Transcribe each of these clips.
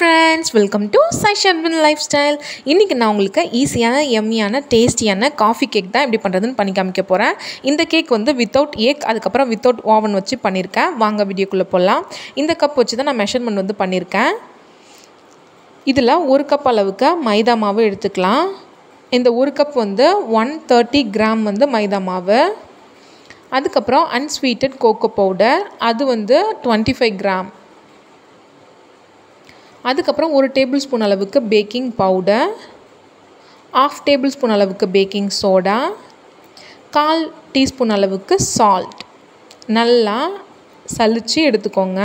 friends welcome to சைஷர்வின் lifestyle இன்றைக்கி நான் உங்களுக்கு ஈஸியான எம்மியான டேஸ்டியான காஃபி கேக் தான் எப்படி பண்ணுறதுன்னு பண்ணி காமிக்க போகிறேன் இந்த கேக் வந்து வித்தவுட் ஏக் அதுக்கப்புறம் வித்தவுட் ஓவன் வச்சு பண்ணியிருக்கேன் வாங்க வீடியோக்குள்ளே போகலாம் இந்த கப் வச்சு தான் நான் மெஷர்மெண்ட் வந்து பண்ணியிருக்கேன் இதில் ஒரு கப் அளவுக்கு மைதா மாவு எடுத்துக்கலாம் இந்த ஒரு கப் வந்து ஒன் தேர்ட்டி கிராம் வந்து மைதா மாவு அதுக்கப்புறம் அன்ஸ்வீட்டட் கோகோ பவுடர் அது வந்து டுவெண்ட்டி ஃபைவ் கிராம் அதுக்கப்புறம் ஒரு டேபிள் ஸ்பூன் அளவுக்கு baking powder half tablespoon அளவுக்கு பேக்கிங் சோடா கால் டீஸ்பூன் அளவுக்கு சால்ட் நல்லா சலிச்சு எடுத்துக்கோங்க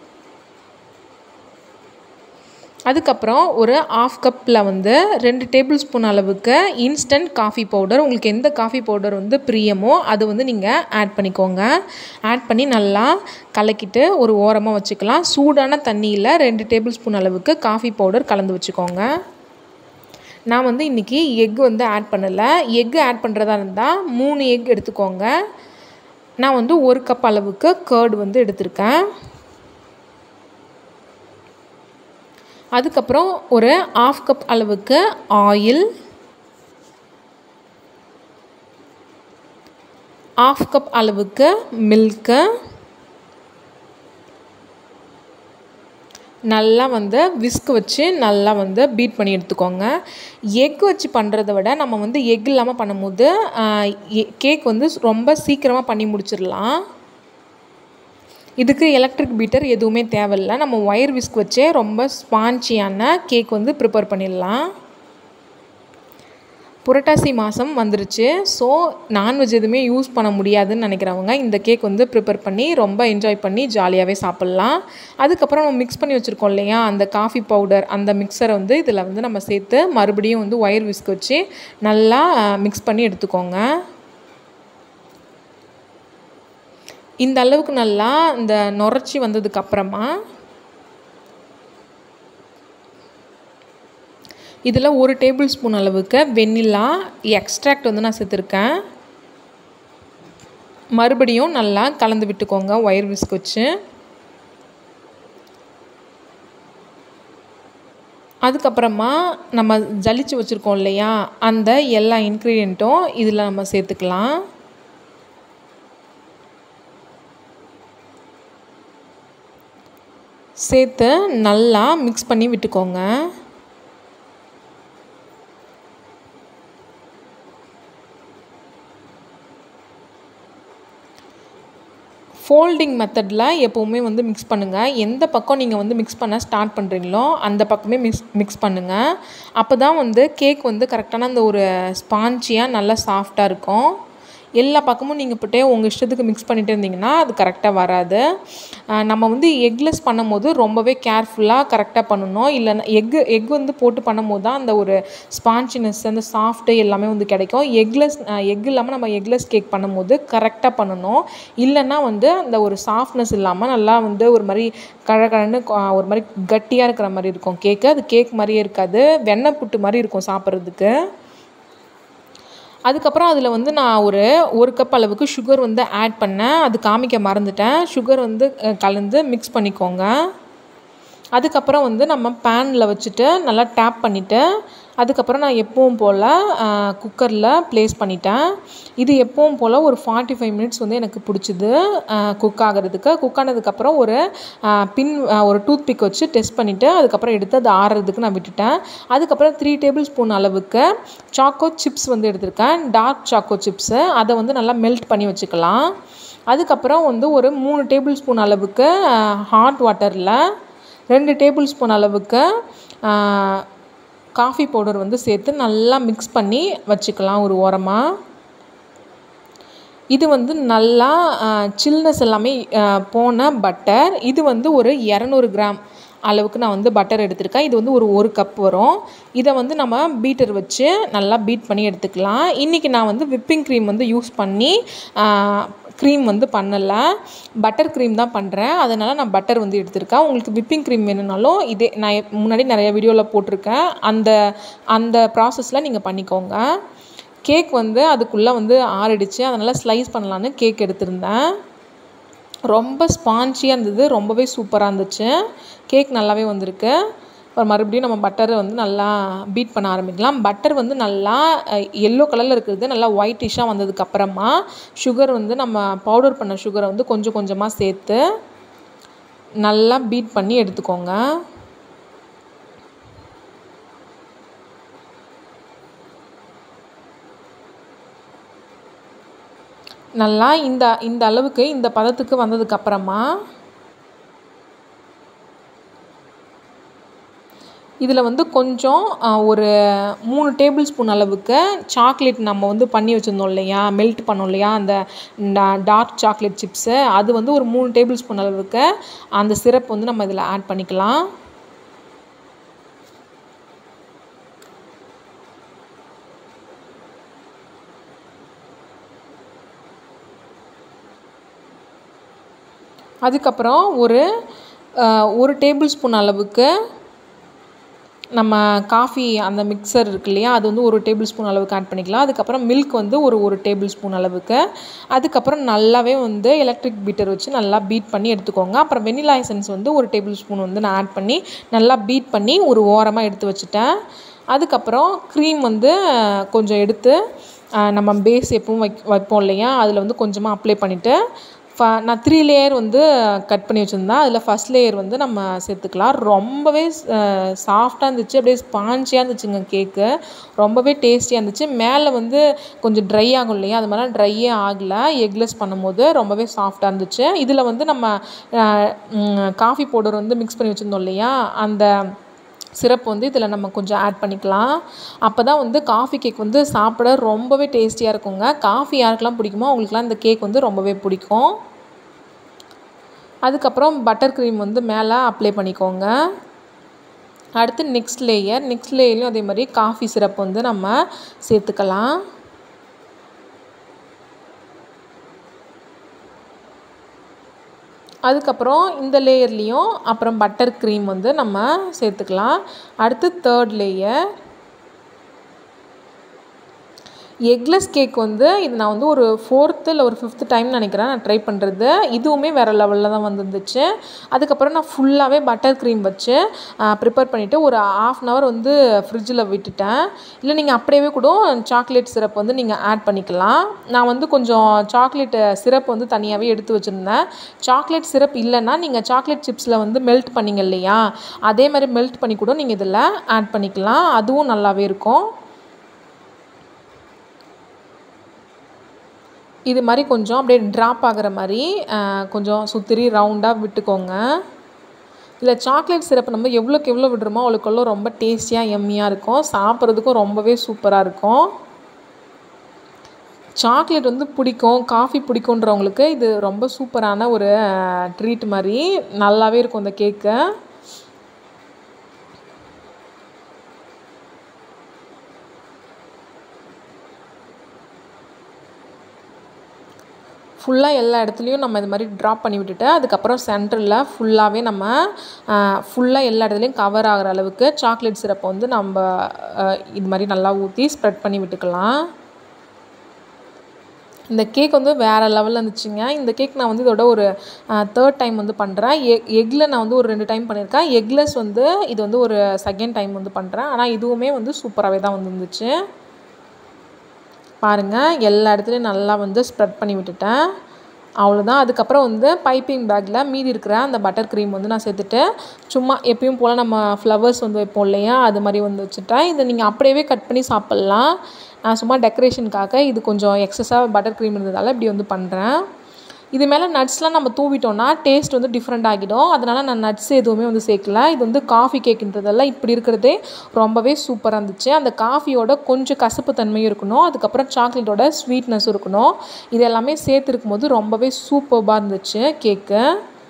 அதுக்கப்புறம் ஒரு ஆஃப் கப்பில் வந்து ரெண்டு டேபிள் ஸ்பூன் அளவுக்கு இன்ஸ்டன்ட் காஃபி பவுடர் உங்களுக்கு எந்த காஃபி பவுடர் வந்து பிரியமோ அது வந்து நீங்கள் ஆட் பண்ணிக்கோங்க ஆட் பண்ணி நல்லா கலக்கிட்டு ஒரு ஓரமாக வச்சுக்கலாம் சூடான தண்ணியில் ரெண்டு டேபிள் ஸ்பூன் அளவுக்கு காஃபி பவுடர் கலந்து வச்சுக்கோங்க நான் வந்து இன்றைக்கி எக் வந்து ஆட் பண்ணலை எக் ஆட் பண்ணுறதா இருந்தால் மூணு எக் எடுத்துக்கோங்க நான் வந்து ஒரு கப் அளவுக்கு கேர்டு வந்து எடுத்திருக்கேன் அதுக்கப்புறம் ஒரு ஆஃப் கப் அளவுக்கு ஆயில் ஆஃப் கப் அளவுக்கு மில்க்கு நல்லா வந்து விஸ்க் வச்சு நல்லா வந்து பீட் பண்ணி எடுத்துக்கோங்க எக் வச்சு பண்ணுறத விட நம்ம வந்து எக் இல்லாமல் பண்ணும்போது கேக் வந்து ரொம்ப சீக்கிரமாக பண்ணி முடிச்சிடலாம் இதுக்கு எலக்ட்ரிக் பீட்டர் எதுவுமே தேவையில்லை நம்ம ஒயர் விஸ்க் வச்சே ரொம்ப ஸ்பான்ச்சியான கேக் வந்து ப்ரிப்பேர் பண்ணிடலாம் புரட்டாசி மாதம் வந்துருச்சு ஸோ நான்வெஜ் எதுவுமே யூஸ் பண்ண முடியாதுன்னு நினைக்கிறவங்க இந்த கேக் வந்து ப்ரிப்பேர் பண்ணி ரொம்ப என்ஜாய் பண்ணி ஜாலியாகவே சாப்பிட்லாம் அதுக்கப்புறம் நம்ம மிக்ஸ் பண்ணி வச்சுருக்கோம் இல்லையா அந்த காஃபி பவுடர் அந்த மிக்சரை வந்து இதில் வந்து நம்ம சேர்த்து மறுபடியும் வந்து ஒயர் விஸ்க் வச்சு நல்லா மிக்ஸ் பண்ணி எடுத்துக்கோங்க இந்த அளவுக்கு நல்லா இந்த நுரைச்சி வந்ததுக்கப்புறமா இதில் ஒரு டேபிள் ஸ்பூன் அளவுக்கு வெண்ணிலா எக்ஸ்ட்ராக்ட் வந்து நான் சேர்த்துருக்கேன் மறுபடியும் நல்லா கலந்து விட்டுக்கோங்க ஒயர் விஸ்க் வச்சு அதுக்கப்புறமா நம்ம ஜலிச்சு வச்சுருக்கோம் இல்லையா அந்த எல்லா இன்க்ரீடியண்ட்டும் இதில் நம்ம சேர்த்துக்கலாம் சேர்த்து நல்லா மிக்ஸ் பண்ணி விட்டுக்கோங்க ஃபோல்டிங் மெத்தடில் எப்போவுமே வந்து மிக்ஸ் பண்ணுங்கள் எந்த பக்கம் நீங்கள் வந்து மிக்ஸ் பண்ண ஸ்டார்ட் பண்ணுறீங்களோ அந்த பக்கமே மிக்ஸ் மிக்ஸ் பண்ணுங்கள் அப்போ தான் வந்து கேக் வந்து கரெக்டான அந்த ஒரு ஸ்பான்ச்சியாக நல்லா சாஃப்டாக இருக்கும் எல்லா பக்கமும் நீங்கள் போட்டே உங்கள் இஷ்டத்துக்கு மிக்ஸ் பண்ணிகிட்டே இருந்தீங்கன்னா அது கரெக்டாக வராது நம்ம வந்து எக்லெஸ் பண்ணும்போது ரொம்பவே கேர்ஃபுல்லாக கரெக்டாக பண்ணணும் இல்லைன்னா எக்கு எக் வந்து போட்டு பண்ணும்போது தான் அந்த ஒரு ஸ்பான்ச்சினஸ் அந்த சாஃப்ட்டு எல்லாமே வந்து கிடைக்கும் எக்லெஸ் எக் இல்லாமல் நம்ம எக்லெஸ் கேக் பண்ணும்போது கரெக்டாக பண்ணணும் இல்லைன்னா வந்து அந்த ஒரு சாஃப்ட்னஸ் இல்லாமல் நல்லா வந்து ஒரு மாதிரி கழகழன்னு ஒரு மாதிரி கட்டியாக இருக்கிற மாதிரி இருக்கும் கேக்கு அது கேக் மாதிரியே இருக்காது வெண்ணெய் புட்டு மாதிரி இருக்கும் சாப்பிட்றதுக்கு அதுக்கப்புறம் அதில் வந்து நான் ஒரு ஒரு கப் அளவுக்கு சுகர் வந்து ஆட் பண்ணேன் அது காமிக்க மறந்துட்டேன் சுகர் வந்து கலந்து மிக்ஸ் பண்ணிக்கோங்க அதுக்கப்புறம் வந்து நம்ம பேனில் வச்சுட்டு நல்லா டேப் பண்ணிவிட்டு அதுக்கப்புறம் நான் எப்பவும் போல் குக்கரில் ப்ளேஸ் பண்ணிட்டேன் இது எப்பவும் போல் ஒரு ஃபார்ட்டி ஃபைவ் மினிட்ஸ் வந்து எனக்கு பிடிச்சிது குக் ஆகிறதுக்கு குக் ஆனதுக்கப்புறம் ஒரு பின் ஒரு டூத் பிக் வச்சு டெஸ்ட் பண்ணிவிட்டு அதுக்கப்புறம் எடுத்து அது ஆறுறதுக்கு நான் விட்டுட்டேன் அதுக்கப்புறம் த்ரீ டேபிள் ஸ்பூன் அளவுக்கு சாக்கோ சிப்ஸ் வந்து எடுத்திருக்கேன் டார்க் சாக்கோ சிப்ஸு அதை வந்து நல்லா மெல்ட் பண்ணி வச்சுக்கலாம் அதுக்கப்புறம் வந்து ஒரு மூணு டேபிள் ஸ்பூன் அளவுக்கு ஹாட் வாட்டரில் ரெண்டு டேபிள் ஸ்பூன் அளவுக்கு காஃபி பவுடர் வந்து சேர்த்து நல்லா மிக்ஸ் பண்ணி வச்சுக்கலாம் ஒரு ஓரமாக இது வந்து நல்லா சில்னஸ் எல்லாமே போன பட்டர் இது வந்து ஒரு இரநூறு கிராம் அளவுக்கு நான் வந்து பட்டர் எடுத்திருக்கேன் இது வந்து ஒரு ஒரு கப் வரும் இதை வந்து நம்ம பீட்டர் வச்சு நல்லா பீட் பண்ணி எடுத்துக்கலாம் இன்றைக்கி நான் வந்து விப்பிங் க்ரீம் வந்து யூஸ் பண்ணி க்ரீம் வந்து பண்ணலை பட்டர் க்ரீம் தான் பண்ணுறேன் அதனால் நான் பட்டர் வந்து எடுத்திருக்கேன் உங்களுக்கு விப்பிங் க்ரீம் வேணும்னாலும் இதே நான் முன்னாடி நிறைய வீடியோவில் போட்டிருக்கேன் அந்த அந்த ப்ராசஸில் நீங்கள் பண்ணிக்கோங்க கேக் வந்து அதுக்குள்ளே வந்து ஆறிடுச்சு அதனால் ஸ்லைஸ் பண்ணலான்னு கேக் எடுத்திருந்தேன் ரொம்ப ஸ்பான்ச்சியாக இருந்தது ரொம்பவே சூப்பராக இருந்துச்சு கேக் நல்லாவே வந்திருக்கு அப்புறம் மறுபடியும் நம்ம பட்டரை வந்து நல்லா பீட் பண்ண ஆரம்பிக்கலாம் பட்டர் வந்து நல்லா எல்லோ கலரில் இருக்கிறது நல்லா ஒயிட்டிஷாக வந்ததுக்கப்புறமா சுகர் வந்து நம்ம பவுடர் பண்ண சுகரை வந்து கொஞ்சம் கொஞ்சமாக சேர்த்து நல்லா பீட் பண்ணி எடுத்துக்கோங்க நல்லா இந்த இந்த அளவுக்கு இந்த பதத்துக்கு வந்ததுக்கப்புறமா இதில் வந்து கொஞ்சம் ஒரு மூணு டேபிள் ஸ்பூன் அளவுக்கு சாக்லேட் நம்ம வந்து பண்ணி வச்சுருந்தோம் இல்லையா மெல்ட் பண்ணோம் இல்லையா அந்த டார்க் சாக்லேட் சிப்ஸு அது வந்து ஒரு மூணு டேபிள் ஸ்பூன் அளவுக்கு அந்த சிரப் வந்து நம்ம இதில் ஆட் பண்ணிக்கலாம் அதுக்கப்புறம் ஒரு ஒரு டேபிள் ஸ்பூன் அளவுக்கு நம்ம காஃபி அந்த மிக்சர் இருக்கு இல்லையா அது வந்து ஒரு டேபிள் ஸ்பூன் அளவுக்கு ஆட் பண்ணிக்கலாம் அதுக்கப்புறம் மில்க் வந்து ஒரு ஒரு டேபிள் ஸ்பூன் அளவுக்கு அதுக்கப்புறம் நல்லாவே வந்து எலக்ட்ரிக் பீட்டர் வச்சு நல்லா பீட் பண்ணி எடுத்துக்கோங்க அப்புறம் வெனிலா எசன்ஸ் வந்து ஒரு டேபிள் ஸ்பூன் வந்து நான் ஆட் பண்ணி நல்லா பீட் பண்ணி ஒரு ஓரமாக எடுத்து வச்சுட்டேன் அதுக்கப்புறம் க்ரீம் வந்து கொஞ்சம் எடுத்து நம்ம பேஸ் எப்பவும் வைக் வைப்போம் இல்லையா அதில் வந்து கொஞ்சமாக அப்ளை பண்ணிவிட்டு ஃப நான் த்ரீ லேயர் வந்து கட் பண்ணி வச்சுருந்தேன் அதில் ஃபஸ்ட் லேயர் வந்து நம்ம சேர்த்துக்கலாம் ரொம்பவே சாஃப்டாக இருந்துச்சு அப்படியே ஸ்பான்ச்சியாக இருந்துச்சுங்க கேக்கு ரொம்பவே டேஸ்டியாக இருந்துச்சு மேலே வந்து கொஞ்சம் ட்ரை ஆகும் இல்லையா அது மாதிரிலாம் ட்ரையே ஆகலை எக்லெஸ் பண்ணும்போது ரொம்பவே சாஃப்டாக இருந்துச்சு இதில் வந்து நம்ம காஃபி பவுடர் வந்து மிக்ஸ் பண்ணி வச்சுருந்தோம் இல்லையா அந்த சிரப் வந்து இதில் நம்ம கொஞ்சம் ஆட் பண்ணிக்கலாம் அப்போ தான் வந்து காஃபி கேக் வந்து சாப்பிட ரொம்பவே டேஸ்டியாக இருக்குங்க காஃபி யாருக்கெல்லாம் பிடிக்குமோ அவங்களுக்குலாம் இந்த கேக் வந்து ரொம்பவே பிடிக்கும் அதுக்கப்புறம் பட்டர் க்ரீம் வந்து மேலே அப்ளை பண்ணிக்கோங்க அடுத்து நெக்ஸ்ட் லேயர் நெக்ஸ்ட் லேயர்லையும் அதே மாதிரி காஃபி சிரப் வந்து நம்ம சேர்த்துக்கலாம் அதுக்கப்புறம் இந்த லேயர்லேயும் அப்புறம் பட்டர் க்ரீம் வந்து நம்ம சேர்த்துக்கலாம் அடுத்து தேர்ட் லேயர் எக்லெஸ் கேக் வந்து இது நான் வந்து ஒரு ஃபோர்த்து இல்லை ஒரு ஃபிஃப்த்து டைம் நினைக்கிறேன் நான் ட்ரை பண்ணுறது இதுவுமே வேறு லெவலில் தான் வந்துருந்துச்சு அதுக்கப்புறம் நான் ஃபுல்லாகவே பட்டர் க்ரீம் வச்சு ப்ரிப்பேர் பண்ணிவிட்டு ஒரு ஆஃப் அன் ஹவர் வந்து ஃப்ரிட்ஜில் விட்டுட்டேன் இல்லை நீங்கள் அப்படியே கூட சாக்லேட் சிரப் வந்து நீங்கள் ஆட் பண்ணிக்கலாம் நான் வந்து கொஞ்சம் சாக்லேட் சிரப் வந்து தனியாகவே எடுத்து வச்சுருந்தேன் சாக்லேட் சிரப் இல்லைன்னா நீங்கள் சாக்லேட் சிப்ஸில் வந்து மெல்ட் பண்ணிங்க இல்லையா அதே மாதிரி மெல்ட் பண்ணி கூட நீங்கள் இதில் ஆட் பண்ணிக்கலாம் அதுவும் நல்லாவே இருக்கும் இது மாதிரி கொஞ்சம் அப்படியே ட்ராப் ஆகிற மாதிரி கொஞ்சம் சுத்திரி ரவுண்டாக விட்டுக்கோங்க இதில் சாக்லேட் சிரப் நம்ம எவ்வளோக்கு எவ்வளோ விடுறோமோ அவ்வளோக்கு ரொம்ப டேஸ்டியாக எம்மியாக இருக்கும் சாப்பிட்றதுக்கும் ரொம்பவே சூப்பராக இருக்கும் சாக்லேட் வந்து பிடிக்கும் காஃபி பிடிக்குன்றவங்களுக்கு இது ரொம்ப சூப்பரான ஒரு ட்ரீட் மாதிரி நல்லாவே இருக்கும் இந்த கேக்கு ஃபுல்லாக எல்லா இடத்துலையும் நம்ம இது மாதிரி ட்ராப் பண்ணி விட்டுட்டு அதுக்கப்புறம் சென்டரில் ஃபுல்லாகவே நம்ம ஃபுல்லாக எல்லா இடத்துலையும் கவர் ஆகிற அளவுக்கு சாக்லேட் சிரப்பை வந்து நம்ம இது மாதிரி நல்லா ஊற்றி ஸ்ப்ரெட் பண்ணி விட்டுக்கலாம் இந்த கேக் வந்து வேறு லெவலில் இருந்துச்சுங்க இந்த கேக் நான் வந்து இதோட ஒரு தேர்ட் டைம் வந்து பண்ணுறேன் எக் எக்கில் நான் வந்து ஒரு ரெண்டு டைம் பண்ணியிருக்கேன் எக்லெஸ் வந்து இது வந்து ஒரு செகண்ட் டைம் வந்து பண்ணுறேன் ஆனால் இதுவுமே வந்து சூப்பராகவே தான் வந்துருந்துச்சு பாருங்கள் எல்லா இடத்துலையும் நல்லா வந்து ஸ்ப்ரெட் பண்ணி விட்டுட்டேன் அவ்வளோதான் அதுக்கப்புறம் வந்து பைப்பிங் பேக்கில் மீதி இருக்கிற அந்த பட்டர் க்ரீம் வந்து நான் சேர்த்துட்டு சும்மா எப்பயும் போல் நம்ம ஃப்ளவர்ஸ் வந்து வைப்போம் இல்லையா அது மாதிரி வந்து வச்சுட்டேன் இதை நீங்கள் அப்படியே கட் பண்ணி சாப்பிட்லாம் நான் சும்மா டெக்கரேஷனுக்காக இது கொஞ்சம் எக்ஸஸாக பட்டர் க்ரீம் இருந்ததால் இப்படி வந்து பண்ணுறேன் இது மேலே நட்ஸ்லாம் நம்ம தூவிட்டோம்னா டேஸ்ட் வந்து டிஃப்ரெண்ட் ஆகிடும் அதனால் நான் நட்ஸ் எதுவுமே வந்து சேர்க்கல இது வந்து காஃபி கேக்குன்றதெல்லாம் இப்படி இருக்கிறதே ரொம்பவே சூப்பராக இருந்துச்சு அந்த காஃபியோட கொஞ்சம் கசப்பு தன்மையும் இருக்கணும் அதுக்கப்புறம் சாக்லேட்டோட ஸ்வீட்னஸ் இருக்கணும் இது எல்லாமே சேர்த்துருக்கும் போது ரொம்பவே சூப்பராக இருந்துச்சு கேக்கு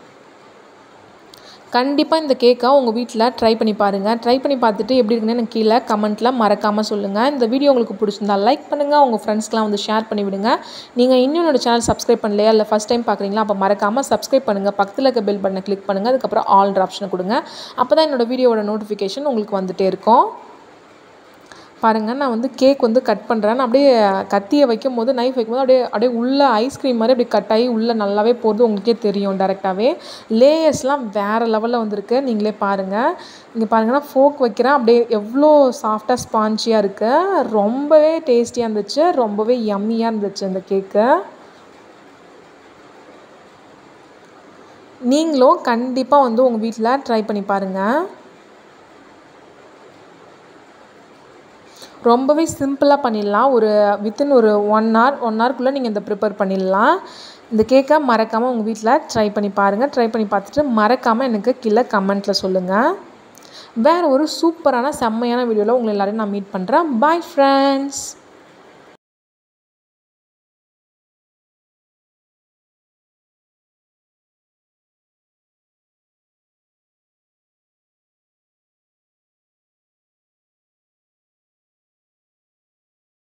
கண்டிப்பாக இந்த கேக்கை உங்கள் வீட்டில் ட்ரை பண்ணி பாருங்கள் ட்ரை பண்ணி பார்த்துட்டு எப்படி இருக்குன்னு எனக்கு கீழே கமெண்ட்டில் மறக்காமல் சொல்லுங்கள் இந்த வீடியோ உங்களுக்கு பிடிச்சிருந்தா லைக் பண்ணுங்கள் உங்கள் ஃப்ரெண்ட்ஸ்க்கெலாம் வந்து ஷேர் பண்ணி விடுங்க நீங்கள் இன்னும் என்னோட சேனல் சப்ஸ்கிரைப் பண்ணலையா இல்லை ஃபஸ்ட் டைம் பார்க்குறீங்களா அப்போ மறக்காமல் சப்ஸ்கிரைப் பண்ணுங்கள் பக்கத்தில் இருக்க பெல் பட்டனை கிளிக் பண்ணுங்கள் அதுக்கப்புறம் ஆல் ஆப்ஷனை கொடுங்க அப்போ தான் என்னோடய வீடியோவோட நோட்டிஃபிகேஷன் உங்களுக்கு வந்துகிட்டே இருக்கும் பாருங்கள் நான் வந்து கேக் வந்து கட் பண்ணுறேன் நான் அப்படியே கத்தியை வைக்கும் போது நைஃப் வைக்கும் போது அப்படியே அப்படியே உள்ளே ஐஸ்கிரீம் மாதிரி அப்படியே கட் ஆகி உள்ளே நல்லாவே போகிறது உங்களுக்கே தெரியும் டேரெக்டாகவே லேயர்ஸ்லாம் வேறு லெவலில் வந்திருக்கு நீங்களே பாருங்கள் இங்கே பாருங்கள் நான் ஃபோக் வைக்கிறேன் அப்படியே எவ்வளோ சாஃப்டாக ஸ்பான்ச்சியாக இருக்குது ரொம்பவே டேஸ்டியாக இருந்துச்சு ரொம்பவே யம்மியாக இருந்துச்சு இந்த கேக்கு நீங்களும் கண்டிப்பாக வந்து உங்கள் வீட்டில் ட்ரை பண்ணி பாருங்கள் ரொம்பவே சிம்பிளாக பண்ணிடலாம் ஒரு வித்தின் ஒரு ஒன் ஹவர் ஒன் ஹவர்க்குள்ளே நீங்கள் இந்த ப்ரிப்பேர் பண்ணிடலாம் இந்த கேக்கை மறக்காமல் உங்கள் வீட்டில் ட்ரை பண்ணி பாருங்கள் ட்ரை பண்ணி பார்த்துட்டு மறக்காமல் எனக்கு கீழே கமெண்ட்டில் சொல்லுங்கள் வேறு ஒரு சூப்பரான செம்மையான வீடியோவில் உங்களை எல்லோரையும் நான் மீட் பண்ணுறேன் பாய் ஃப்ரெண்ட்ஸ்